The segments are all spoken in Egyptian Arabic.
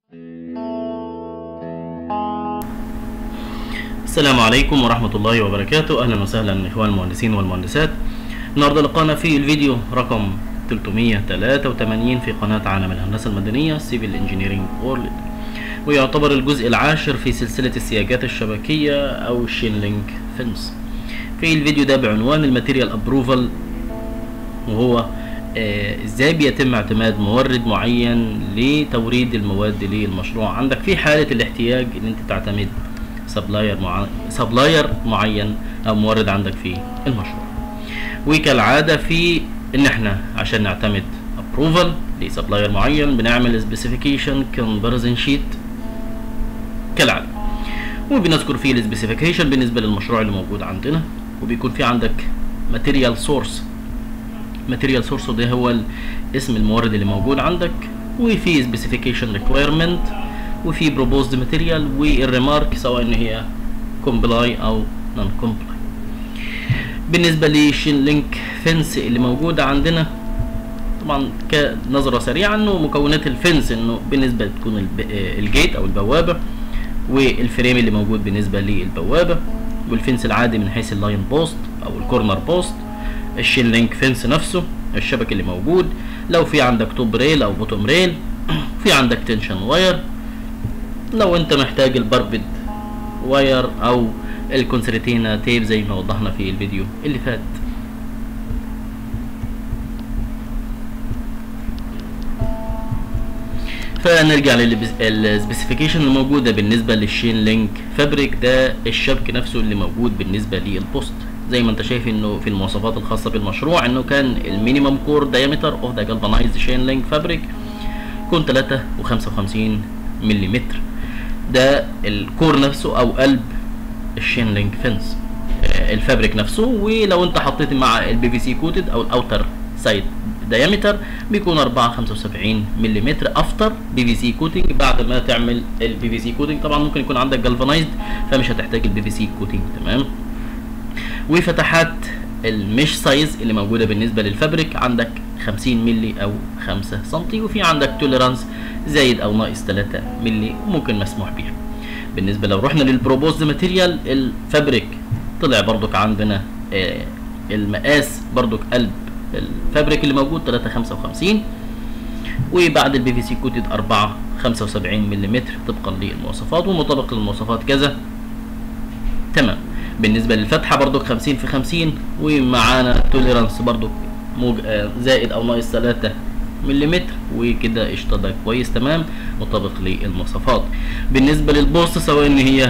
السلام عليكم ورحمة الله وبركاته أهلا وسهلا إخوان المهندسين والمهندسات النهاردة لقانا في الفيديو رقم 383 في قناة عالم الهندسة المدنية Civil Engineering World ويعتبر الجزء العاشر في سلسلة السياجات الشبكية أو الشين لينك فينس في الفيديو ده بعنوان الماتيريال ابروفال وهو آه، ازاي بيتم اعتماد مورد معين لتوريد المواد للمشروع عندك في حالة الاحتياج ان انت تعتمد سبلاير مع... سبلاير معين او مورد عندك في المشروع وكالعادة في ان احنا عشان نعتمد ابروفال لسبلاير معين بنعمل سبيسيفيكيشن كومباريزن شيت كالعادة وبنذكر فيه السبيسيفيكيشن بالنسبة للمشروع اللي موجود عندنا وبيكون في عندك ماتيريال سورس ماتيريال سورس ده هو ال- اسم المورد اللي موجود عندك وفي سبيسيفيكيشن ريكويرمنت وفي بروبوزد ماتيريال والريمارك سواء ان هي كومبلاي او نون كومبلاي بالنسبه للشين لينك فنس اللي موجوده عندنا طبعا كنظره سريعه انه مكونات الفنس انه بالنسبه تكون الب- آه، الجيت او البوابه والفريم اللي موجود بالنسبه للبوابه والفنس العادي من حيث اللاين بوست او الكورنر بوست الشين لينك فنس نفسه الشبك اللي موجود لو في عندك توب ريل او بوتوم ريل في عندك تنشن واير لو انت محتاج الباربد واير او الكونسرتينا تيب زي ما وضحنا في الفيديو اللي فات فنرجع للسبيسيفيكيشن الموجوده بالنسبه للشين لينك فابريك ده الشبك نفسه اللي موجود بالنسبه للبوست زي ما انت شايف انه في المواصفات الخاصه بالمشروع انه كان المينيمم كور دايمتر اوف ذا جالفانايزد شين لينك فابريك يكون 3 و55 ملم ده الكور نفسه او قلب الشين لينك فينس آه، الفابريك نفسه ولو انت حطيت مع البي في سي كوتد او الاوتر سايد دايمتر بيكون 4 75 ملم افتر بي في سي كوتنج بعد ما تعمل البي في سي كوتنج طبعا ممكن يكون عندك جالفانايزد فمش هتحتاج البي في سي كوتنج تمام وفتحات المش سايز اللي موجوده بالنسبه للفابريك عندك 50 ملي او 5 سم وفي عندك توليرانس زايد او ناقص 3 ملي وممكن مسموح بيها بالنسبه لو رحنا للبروبوزد ماتيريال الفابريك طلع برضك عندنا آه، المقاس برضك قلب الفابريك اللي موجود 3 55 وبعد البي في سي كوتد 4 75 ملم طبقا للمواصفات ومطابق للمواصفات كذا تمام بالنسبه للفتحه برضك 50 في 50 ومعانا توليرانس برضك موج... آه، زائد او ناقص 3 ملم وكده قشطه ده كويس تمام مطابق للمواصفات بالنسبه للبوست سواء ان هي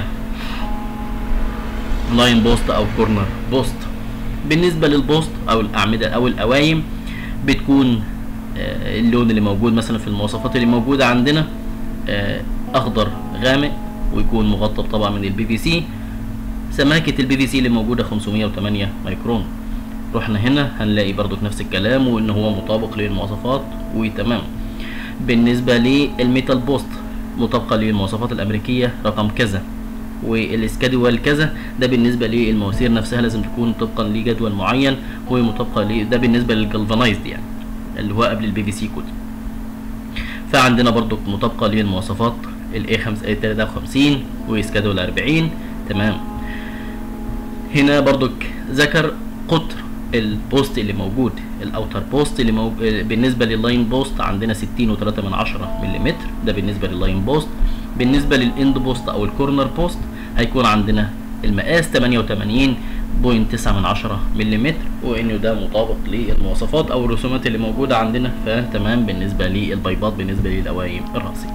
لاين بوست او كورنر بوست بالنسبه للبوست او الاعمده او القوايم بتكون آه، اللون اللي موجود مثلا في المواصفات اللي موجوده عندنا آه، اخضر غامق ويكون مغطى طبعا من البي في سي سماكه البي في سي اللي موجوده 508 مايكرون رحنا هنا هنلاقي برضك نفس الكلام وان هو مطابق للمواصفات وتمام بالنسبه للميتال بوست مطابقه للمواصفات الامريكيه رقم كذا والسكادول كذا ده بالنسبه للمواسير نفسها لازم تكون طبقا لجدول معين ومطابقه ل ده بالنسبه للجلفانايزد يعني اللي هو قبل البي في سي كود فعندنا برضك مطابقه للمواصفات الاي 53 وسكادول 40 تمام هنا برضك ذكر قطر البوست اللي موجود الاوتر بوست اللي موجود بالنسبه لللاين بوست عندنا 60 و3 من 10 ملم ده بالنسبه لللاين بوست بالنسبه للاند بوست او الكورنر بوست هيكون عندنا المقاس 88.9 من 10 ملم وانه ده مطابق للمواصفات او الرسومات اللي موجوده عندنا فتمام بالنسبه للبيبات بالنسبه للقوايم الراسيه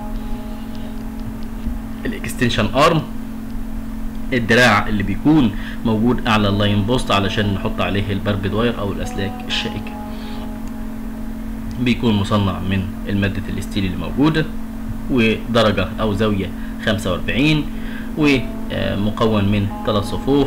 الاكستنشن ارم الدراع اللي بيكون موجود اعلى اللاين بوست علشان نحط عليه البربد واير او الاسلاك الشائكه بيكون مصنع من المادة الستيل اللي موجودة ودرجة او زاوية 45 ومكون من ثلاث صفوف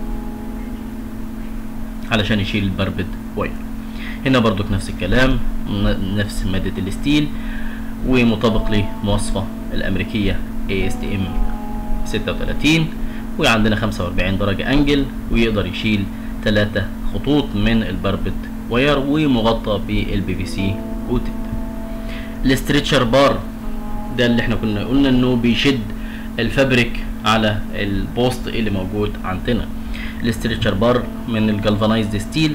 علشان يشيل البربد واير هنا برضك نفس الكلام ن- نفس مادة الستيل ومطابق لمواصفة الأمريكية ASTM 36 وعندنا 45 درجة أنجل ويقدر يشيل ثلاثة خطوط من البربت واير ومغطى بالبي في سي كوتد الاستريتشر بار ده اللي احنا كنا قلنا انه بيشد الفابريك على البوست اللي موجود عندنا الاسترتشر بار من الجالفانايزد ستيل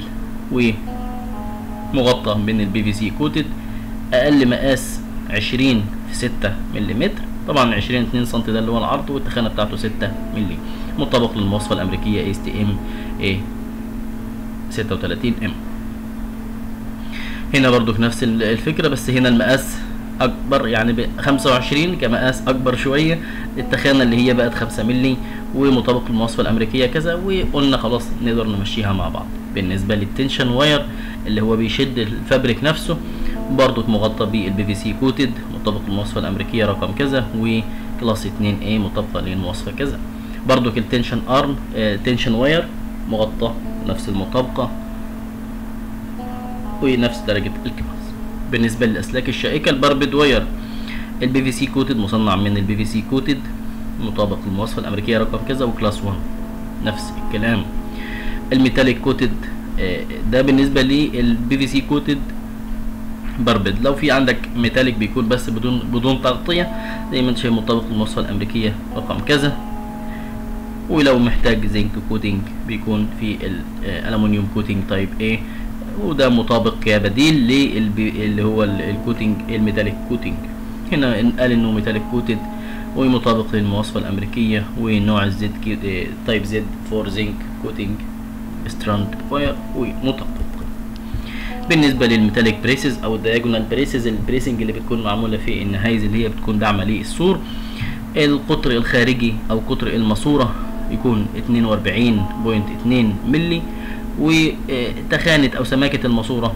ومغطى من البي في سي كوتد اقل مقاس 20 في 6 ملم طبعا 20 2 سم ده اللي هو العرض والتخانه بتاعته 6 ملم مطابق للمواصفه الامريكيه اس تي ام اي 36 ام هنا برضو في نفس الفكره بس هنا المقاس اكبر يعني ب 25 كمقاس اكبر شويه التخانه اللي هي بقت 5 مللي ومطابق للمواصفه الامريكيه كذا وقلنا خلاص نقدر نمشيها مع بعض بالنسبه للتنشن واير اللي هو بيشد الفابريك نفسه برضو مغطى بالبي في سي كوتد مطابق للمواصفه الامريكيه رقم كذا وكلاس 2 a مطابقه للمواصفه كذا برضو التنشن ارم آه تنشن واير مغطى نفس المطابقه ونفس درجه الكلاس بالنسبه للاسلاك الشائكه الباربد واير البي في سي كوتد مصنع من البي في سي كوتد مطابق للمواصفه الامريكيه رقم كذا وكلاس 1 نفس الكلام الميتاليك كوتد ده بالنسبه للبي في سي كوتد بربد لو في عندك ميتاليك بيكون بس بدون بدون تغطيه زي ما انت شايف مطابق للمواصفه الامريكيه رقم كذا ولو محتاج زنك كوتنج بيكون في الالومنيوم كوتنج تايب A وده مطابق كبديل اللي هو الكوتنج الميتاليك كوتنج هنا قال انه ميتاليك كوتد ومطابق للمواصفة الأمريكية ونوع الزد تايب زد فور زنك كوتنج ستراند واير ومطابق بالنسبة للميتاليك بريسز أو الدياجونال بريسز البريسنج اللي بتكون معمولة في النهايز اللي هي بتكون داعمة للسور القطر الخارجي أو قطر الماسورة يكون 42.2 ملي وتخانة أو سماكة الماسورة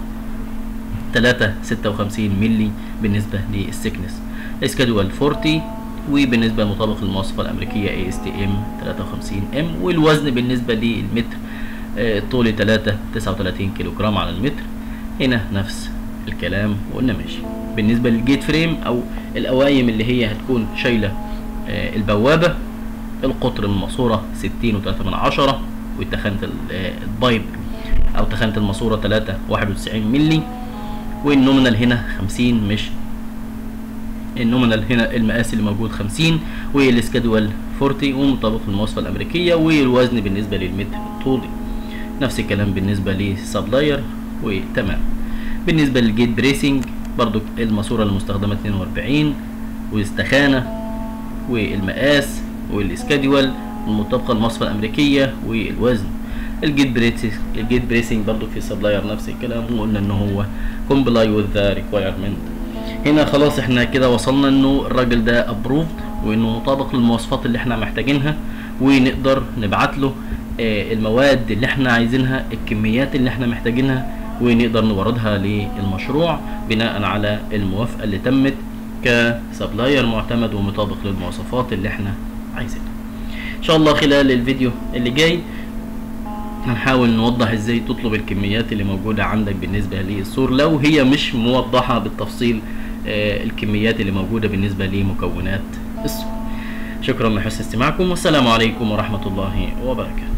3 56 ملي بالنسبة للسكنس اسكادوال 40 وبالنسبة لمطابق المواصفة الأمريكية اي اس تي ام 53 ام والوزن بالنسبة للمتر طولي 3 39 كيلو جرام على المتر هنا نفس الكلام وقلنا ماشي بالنسبة للجيت فريم أو القوايم اللي هي هتكون شايلة البوابة القطر الماسورة 60 و3 من عشرة وتخانة البايب أو تخانة الماسورة 3 91 ملي والنومينال هنا 50 مش النومينال هنا المقاس اللي موجود 50 والسكادوال 40 ومطابق للمواصفة الأمريكية والوزن بالنسبة للمتر الطولي نفس الكلام بالنسبة للسبلاير وتمام بالنسبة للجيت بريسنج برضو الماسورة المستخدمة 42 والتخانة والمقاس والسكادوال المطابقة للمواصفة الأمريكية والوزن الجيت بريسنج الجيت بريسنج برضو في السبلاير نفس الكلام وقلنا ان هو comply with the requirement هنا خلاص احنا كده وصلنا انه الراجل ده ابروفد وانه مطابق للمواصفات اللي احنا محتاجينها ونقدر نبعت له اه المواد اللي احنا عايزينها الكميات اللي احنا محتاجينها ونقدر نوردها للمشروع بناء على الموافقة اللي تمت كسبلاير معتمد ومطابق للمواصفات اللي احنا عايزينها ان شاء الله خلال الفيديو اللي جاي هنحاول نوضح ازاي تطلب الكميات اللي موجودة عندك بالنسبة للسور لو هي مش موضحة بالتفصيل آه الكميات اللي موجودة بالنسبة لمكونات السور شكرا لحسن استماعكم والسلام عليكم ورحمة الله وبركاته